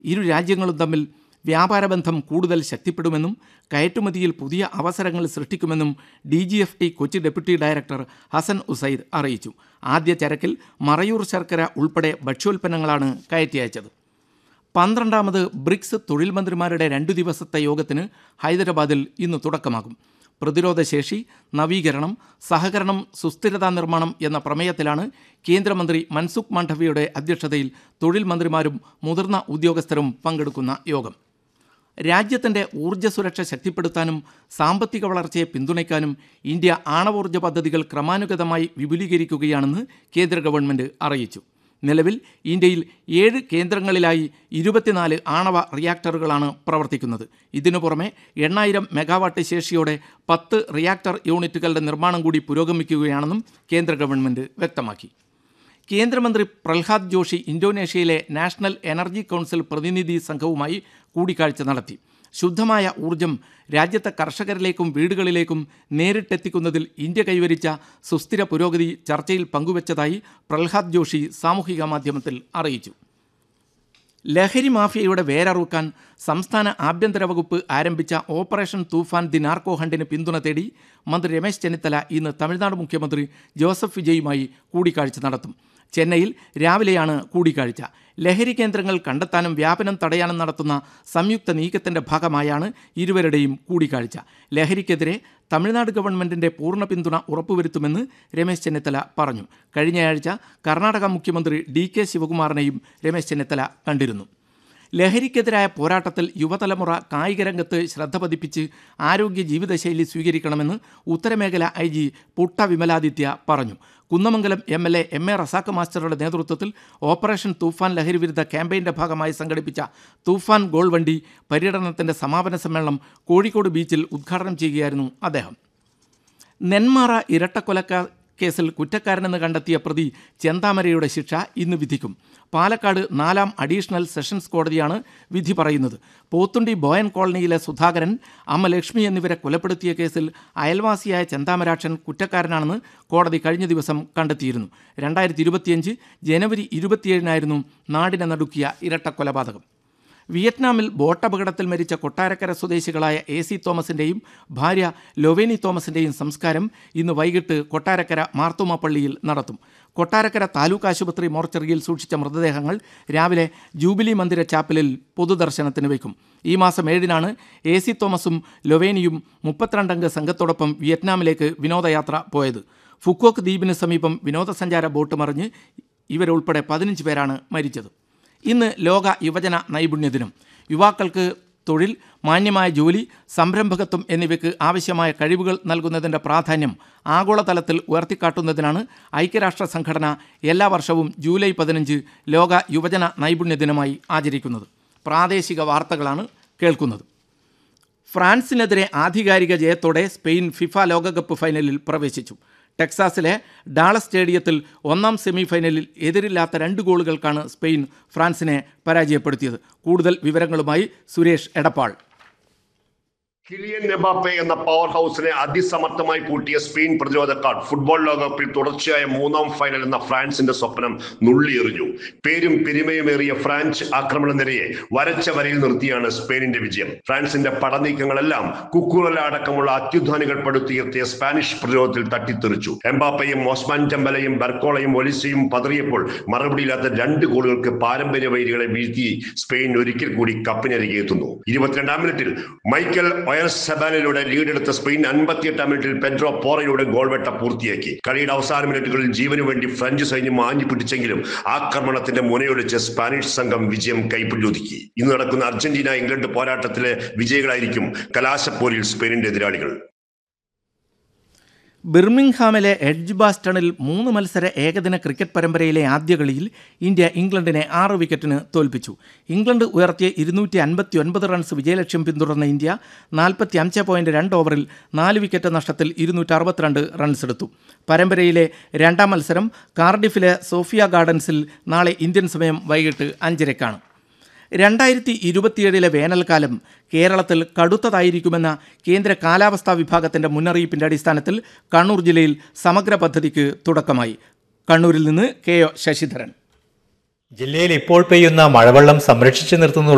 ഇരു രാജ്യങ്ങളും തമ്മിൽ വ്യാപാര ബന്ധം കൂടുതൽ ശക്തിപ്പെടുമെന്നും കയറ്റുമതിയിൽ പുതിയ അവസരങ്ങൾ സൃഷ്ടിക്കുമെന്നും D G F T Kochi deputy director Hasan Usaid അറിയിച്ചു ആദ്യ ചരക്കിൽ മറയൂർ ശർക്കര ഉൾപ്പെടെ ഭക്ഷ്യോൽപ്പന്നങ്ങളാണ് കയറ്റി അയച്ചത് പന്ത്രണ്ടാമത് ബ്രിക്സ് തൊഴിൽ മന്ത്രിമാരുടെ രണ്ടു ദിവസത്തെ യോഗത്തിന് ഹൈദരാബാദിൽ ഇന്ന് തുടക്കമാകും പ്രതിരോധശേഷി നവീകരണം സഹകരണം സുസ്ഥിരതാ നിർമ്മാണം എന്ന പ്രമേയത്തിലാണ് കേന്ദ്രമന്ത്രി മൻസുഖ് മാണ്ഡവ്യയുടെ അധ്യക്ഷതയിൽ തൊഴിൽ മന്ത്രിമാരും മുതിർന്ന ഉദ്യോഗസ്ഥരും പങ്കെടുക്കുന്ന യോഗം രാജ്യത്തിൻ്റെ ഊർജ്ജ സുരക്ഷ ശക്തിപ്പെടുത്താനും സാമ്പത്തിക വളർച്ചയെ പിന്തുണയ്ക്കാനും ഇന്ത്യ ആണവോർജ്ജ പദ്ധതികൾ ക്രമാനുഗതമായി വിപുലീകരിക്കുകയാണെന്ന് കേന്ദ്ര ഗവൺമെൻറ് അറിയിച്ചു നിലവിൽ ഇന്ത്യയിൽ ഏഴ് കേന്ദ്രങ്ങളിലായി ഇരുപത്തിനാല് ആണവ റിയാക്ടറുകളാണ് പ്രവർത്തിക്കുന്നത് ഇതിനു പുറമെ എണ്ണായിരം മെഗാവാട്ട് ശേഷിയോടെ പത്ത് റിയാക്ടർ യൂണിറ്റുകളുടെ നിർമ്മാണം കൂടി പുരോഗമിക്കുകയാണെന്നും കേന്ദ്ര ഗവൺമെൻറ് വ്യക്തമാക്കി കേന്ദ്രമന്ത്രി പ്രഹ്ലാദ് ജോഷി ഇന്തോനേഷ്യയിലെ നാഷണൽ എനർജി കൗൺസിൽ പ്രതിനിധി സംഘവുമായി കൂടിക്കാഴ്ച നടത്തി ശുദ്ധമായ ഊർജം രാജ്യത്തെ കർഷകരിലേക്കും വീടുകളിലേക്കും നേരിട്ടെത്തിക്കുന്നതിൽ ഇന്ത്യ കൈവരിച്ച സുസ്ഥിര പുരോഗതി ചർച്ചയിൽ പങ്കുവച്ചതായി പ്രഹ്ലാദ് ജോഷി സാമൂഹിക മാധ്യമത്തിൽ അറിയിച്ചു ലഹരി മാഫിയയുടെ വേരറുക്കാൻ സംസ്ഥാന ആഭ്യന്തര വകുപ്പ് ആരംഭിച്ച ഓപ്പറേഷൻ തൂഫാൻ ദി നാർക്കോ ഹണ്ടിന് പിന്തുണ തേടി മന്ത്രി രമേശ് ചെന്നിത്തല ഇന്ന് തമിഴ്നാട് മുഖ്യമന്ത്രി ജോസഫ് വിജയുമായി കൂടിക്കാഴ്ച നടത്തും ചെന്നൈയിൽ രാവിലെയാണ് കൂടിക്കാഴ്ച ലഹരി കേന്ദ്രങ്ങൾ കണ്ടെത്താനും വ്യാപനം തടയാനും നടത്തുന്ന സംയുക്ത നീക്കത്തിന്റെ ഭാഗമായാണ് ഇരുവരുടെയും കൂടിക്കാഴ്ച ലഹരിക്കെതിരെ തമിഴ്നാട് ഗവൺമെന്റിന്റെ പൂർണ്ണ പിന്തുണ ഉറപ്പുവരുത്തുമെന്ന് രമേശ് ചെന്നിത്തല പറഞ്ഞു കഴിഞ്ഞയാഴ്ച കർണാടക മുഖ്യമന്ത്രി ഡി കെ ശിവകുമാറിനെയും രമേശ് ചെന്നിത്തല കണ്ടിരുന്നു ലഹരിക്കെതിരായ പോരാട്ടത്തിൽ യുവതലമുറ കായിക രംഗത്ത് ശ്രദ്ധ പതിപ്പിച്ച് ആരോഗ്യ ജീവിതശൈലി സ്വീകരിക്കണമെന്ന് ഉത്തരമേഖല ഐ ജി പുട്ട വിമലാദിത്യ പറഞ്ഞു Kunnamangalam M L A M A Razak മാസ്റ്ററുടെ നേതൃത്വത്തിൽ ഓപ്പറേഷൻ തൂഫാൻ ലഹരി വിരുദ്ധ ക്യാമ്പയിൻ്റെ ഭാഗമായി സംഘടിപ്പിച്ച തൂഫാൻ ഗോൾ വണ്ടി പര്യടനത്തിൻ്റെ സമാപന സമ്മേളനം കോഴിക്കോട് ബീച്ചിൽ ഉദ്ഘാടനം ചെയ്യുകയായിരുന്നു അദ്ദേഹം നെന്മാറ ഇരട്ടക്കൊലക്ക കേസിൽ കുറ്റക്കാരനെന്ന് കണ്ടെത്തിയ പ്രതി ചെന്താമരയുടെ ശിക്ഷ ഇന്ന് വിധിക്കും പാലക്കാട് നാലാം അഡീഷണൽ സെഷൻസ് കോടതിയാണ് വിധി പറയുന്നത് പോത്തുണ്ടി ബോയൻ കോളനിയിലെ സുധാകരൻ അമ്മ ലക്ഷ്മി എന്നിവരെ കൊലപ്പെടുത്തിയ കേസിൽ അയൽവാസിയായ ചെന്താമരാക്ഷൻ കുറ്റക്കാരനാണെന്ന് കോടതി കഴിഞ്ഞ ദിവസം കണ്ടെത്തിയിരുന്നു രണ്ടായിരത്തി ഇരുപത്തിയഞ്ച് ജനുവരി ഇരുപത്തിയേഴിനായിരുന്നു നാടിനെ നടുക്കിയ ഇരട്ടക്കൊലപാതകം വിയറ്റ്നാമിൽ ബോട്ടപകടത്തിൽ മരിച്ച കൊട്ടാരക്കര സ്വദേശികളായ എ സി തോമസിൻ്റെയും ഭാര്യ ലൊവേനി തോമസിൻ്റെയും സംസ്കാരം ഇന്ന് വൈകിട്ട് കൊട്ടാരക്കര മാർത്തോമ പള്ളിയിൽ നടത്തും കൊട്ടാരക്കര താലൂക്ക് ആശുപത്രി മോർച്ചറിയിൽ സൂക്ഷിച്ച മൃതദേഹങ്ങൾ രാവിലെ ജൂബിലി മന്ദിര ചാപ്പലിൽ പൊതുദർശനത്തിന് വയ്ക്കും ഈ മാസം ഏഴിനാണ് എ സി തോമസും ലൊവേനിയും മുപ്പത്തിരണ്ടംഗ സംഘത്തോടൊപ്പം വിയറ്റ്നാമിലേക്ക് വിനോദയാത്ര പോയത് ഫുക്കോക്ക് ദ്വീപിന് സമീപം വിനോദസഞ്ചാര ബോട്ട് മറിഞ്ഞ് ഇവരുൾപ്പെടെ പതിനഞ്ച് പേരാണ് മരിച്ചത് ഇന്ന് ലോക യുവജന നൈപുണ്യ ദിനം യുവാക്കൾക്ക് തൊഴിൽ മാന്യമായ ജോലി സംരംഭകത്വം എന്നിവയ്ക്ക് ആവശ്യമായ കഴിവുകൾ നൽകുന്നതിൻ്റെ പ്രാധാന്യം ആഗോളതലത്തിൽ ഉയർത്തിക്കാട്ടുന്നതിനാണ് ഐക്യരാഷ്ട്ര സംഘടന എല്ലാ വർഷവും ജൂലൈ പതിനഞ്ച് ലോക യുവജന നൈപുണ്യ ദിനമായി ആചരിക്കുന്നത് പ്രാദേശിക വാർത്തകളാണ് കേൾക്കുന്നത് ഫ്രാൻസിനെതിരെ ആധികാരിക ജയത്തോടെ സ്പെയിൻ ഫിഫ ലോകകപ്പ് ഫൈനലിൽ പ്രവേശിച്ചു ടെക്സാസിലെ ഡാളസ് സ്റ്റേഡിയത്തിൽ ഒന്നാം സെമി ഫൈനലിൽ എതിരില്ലാത്ത രണ്ട് ഗോളുകൾക്കാണ് സ്പെയിൻ ഫ്രാൻസിനെ പരാജയപ്പെടുത്തിയത് കൂടുതൽ വിവരങ്ങളുമായി സുരേഷ് എടപ്പാൾ കിലിയൻ എംബാപ്പെ എന്ന പവർ ഹൗസിനെ അതിസമർത്ഥമായി പൂട്ടിയ സ്പെയിൻ പ്രതിരോധക്കാർ ഫുട്ബോൾ ലോകകപ്പിൽ തുടർച്ചയായ മൂന്നാം ഫൈനൽ എന്ന ഫ്രാൻസിന്റെ സ്വപ്നം നുള്ളിയെറിഞ്ഞു പേരും പെരുമയുമേറിയ ഫ്രാൻസ് ആക്രമണ നിരയെ വരച്ച വരയിൽ നിർത്തിയാണ് സ്പെയിനിന്റെ വിജയം ഫ്രാൻസിന്റെ പടനീക്കങ്ങളെല്ലാം കുക്കുറല അടക്കമുള്ള അത്യുധാനികൾ പടുത്തുയർത്തിയ സ്പാനിഷ് പ്രതിരോധത്തിൽ തട്ടിത്തെറിച്ചു എംബാപ്പയും ഓസ്മാൻ ടെമ്പലയും ബർക്കോളയും ഒലിസയും പതറിയപ്പോൾ മറുപടിയില്ലാത്ത രണ്ട് ഗോളുകൾക്ക് പാരമ്പര്യ വൈരികളെ വീഴ്ത്തി സ്പെയിൻ ഒരിക്കൽ കൂടി കപ്പിനരികെ എത്തുന്നു ഇരുപത്തിരണ്ടാം മിനിറ്റിൽ മൈക്കൽ ഒയർസ് സെബാനിലൂടെ ലീഡെടുത്ത സ്പെയിൻ അൻപത്തിയെട്ടാം മിനിറ്റിൽ പെഡ്രോ പോറയിലൂടെ ഗോൾവെട്ട പൂർത്തിയാക്കി കളിയുടെ അവസാന മിനിറ്റുകളിൽ ജീവനു വേണ്ടി ഫ്രഞ്ച് സൈന്യം ആഞ്ഞു പിടിച്ചെങ്കിലും ആക്രമണത്തിന്റെ മുനയൊടിച്ച് സ്പാനിഷ് സംഘം വിജയം കൈപ്പിടിയൊതുക്കി ഇന്ന് നടക്കുന്ന അർജന്റീന ഇംഗ്ലണ്ട് പോരാട്ടത്തിലെ വിജയികളായിരിക്കും കലാശപ്പോരിൽ സ്പെയിനിന്റെ എതിരാളികൾ ബിർമിംഗ്ഹാമിലെ എഡ്ജ് ബാസ്റ്റണിൽ മൂന്ന് മത്സര ഏകദിന ക്രിക്കറ്റ് പരമ്പരയിലെ ആദ്യ കളിയിൽ ഇന്ത്യ ഇംഗ്ലണ്ടിനെ ആറ് വിക്കറ്റിന് തോൽപ്പിച്ചു ഇംഗ്ലണ്ട് ഉയർത്തിയ ഇരുന്നൂറ്റി അൻപത്തി ഒൻപത് റൺസ് വിജയലക്ഷ്യം പിന്തുടർന്ന ഇന്ത്യ നാൽപ്പത്തി അഞ്ച് പോയിൻറ്റ് രണ്ട് ഓവറിൽ നാല് വിക്കറ്റ് നഷ്ടത്തിൽ ഇരുന്നൂറ്റി അറുപത്തിരണ്ട് റൺസ് എടുത്തു പരമ്പരയിലെ രണ്ടാം മത്സരം കാർഡിഫിലെ സോഫിയ ഗാർഡൻസിൽ നാളെ ഇന്ത്യൻ സമയം വൈകിട്ട് അഞ്ചരക്കാണ് രണ്ടായിരത്തി ഇരുപത്തിയേഴിലെ വേനൽക്കാലം കേരളത്തിൽ കടുത്തതായിരിക്കുമെന്ന കേന്ദ്ര കാലാവസ്ഥാ വിഭാഗത്തിൻ്റെ മുന്നറിയിപ്പിൻ്റെ അടിസ്ഥാനത്തിൽ കണ്ണൂർ ജില്ലയിൽ സമഗ്ര പദ്ധതിക്ക് തുടക്കമായി കണ്ണൂരിൽ നിന്ന് കെ ഒ ശശിധരൻ ജില്ലയിൽ ഇപ്പോൾ പെയ്യുന്ന മഴവെള്ളം സംരക്ഷിച്ചു നിർത്തുന്ന